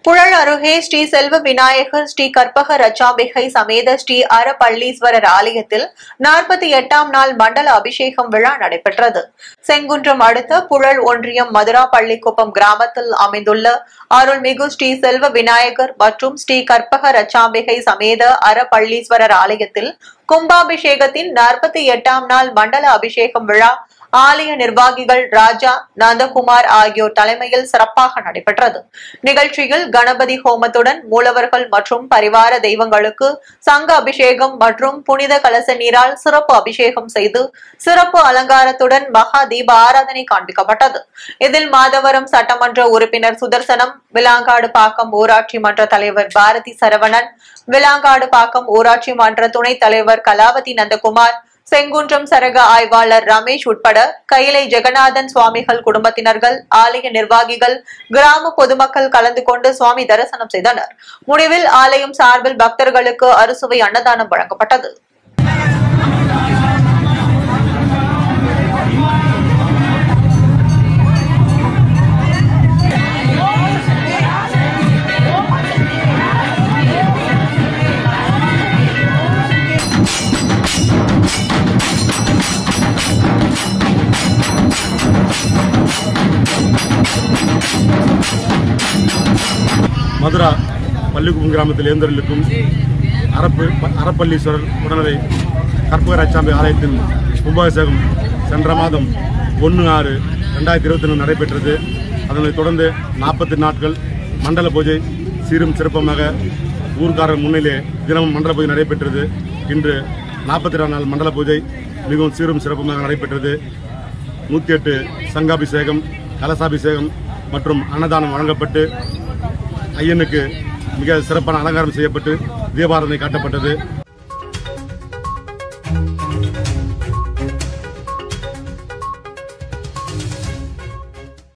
புழல் அருகே ஸ்ரீ செல்வ விநாயகர் ஸ்ரீ கற்பக ரச்சாம்பிகை சமேத ஸ்ரீ அரபள்ளீஸ்வரர் ஆலயத்தில் நாற்பத்தி எட்டாம் நாள் மண்டல அபிஷேகம் விழா நடைபெற்றது செங்குன்றம் அடுத்த புழல் ஒன்றியம் மதுரா பள்ளிக்குப்பம் கிராமத்தில் அமைந்துள்ள அருள்மிகு ஸ்ரீ செல்வ விநாயகர் மற்றும் ஸ்ரீ கற்பக ரச்சாம்பிகை சமேத அரபள்ளீஸ்வரர் ஆலயத்தில் கும்பாபிஷேகத்தின் நாற்பத்தி எட்டாம் நாள் மண்டல அபிஷேகம் விழா ஆலய நிர்வாகிகள் ராஜா நந்தகுமார் ஆகியோர் தலைமையில் சிறப்பாக நடைபெற்றது நிகழ்ச்சியில் கணபதி ஹோமத்துடன் மூலவர்கள் மற்றும் பரிவார தெய்வங்களுக்கு சங்க அபிஷேகம் மற்றும் புனித கலச நீரால் சிறப்பு அபிஷேகம் செய்து சிறப்பு அலங்காரத்துடன் மகா தீப ஆராதனை காண்பிக்கப்பட்டது இதில் மாதவரம் சட்டமன்ற உறுப்பினர் சுதர்சனம் விலாங்காடு பாக்கம் ஊராட்சி மன்ற தலைவர் பாரதி சரவணன் விலாங்காடு பாக்கம் ஊராட்சி மன்ற துணைத் தலைவர் கலாவதி நந்தகுமார் செங்குன்றம் சரக ஆய்வாளர் ரமேஷ் உட்பட கைலை ஜெகநாதன் சுவாமிகள் குடும்பத்தினர்கள் ஆலய நிர்வாகிகள் கிராம பொதுமக்கள் கலந்து கொண்டு சுவாமி தரிசனம் செய்தனர் முடிவில் ஆலயம் சார்பில் பக்தர்களுக்கு அறுசுவை அன்னதானம் வழங்கப்பட்டது மதுரா பள்ளிக்குப்பம் கிராமத்தில் எழுந்தருளுக்கும் அரப்பு அரப்பள்ளீஸ்வரர் உடனரை கற்பக ரச்சாம்பி ஆலயத்தின் கும்பாபிஷேகம் சென்ற மாதம் ஒன்று ஆறு ரெண்டாயிரத்தி இருபத்தி ரெண்டு நடைபெற்றது அதனைத் தொடர்ந்து நாற்பத்தி நாட்கள் மண்டல பூஜை சீரும் சிறப்பமாக ஊர்க்காரர் முன்னிலே தினமும் மண்டல பூஜை நடைபெற்றது இன்று நாற்பத்தி ரெண்டு நாள் மண்டல பூஜை மிகவும் சீரும் சிறப்புமாக நடைபெற்றது நூற்றி எட்டு சங்காபிஷேகம் கலசாபிஷேகம் மற்றும் அன்னதானம் வழங்கப்பட்டு ஐயனுக்கு மிக சிறப்பான அலங்காரம் செய்யப்பட்டு தீபாராதனை காட்டப்பட்டது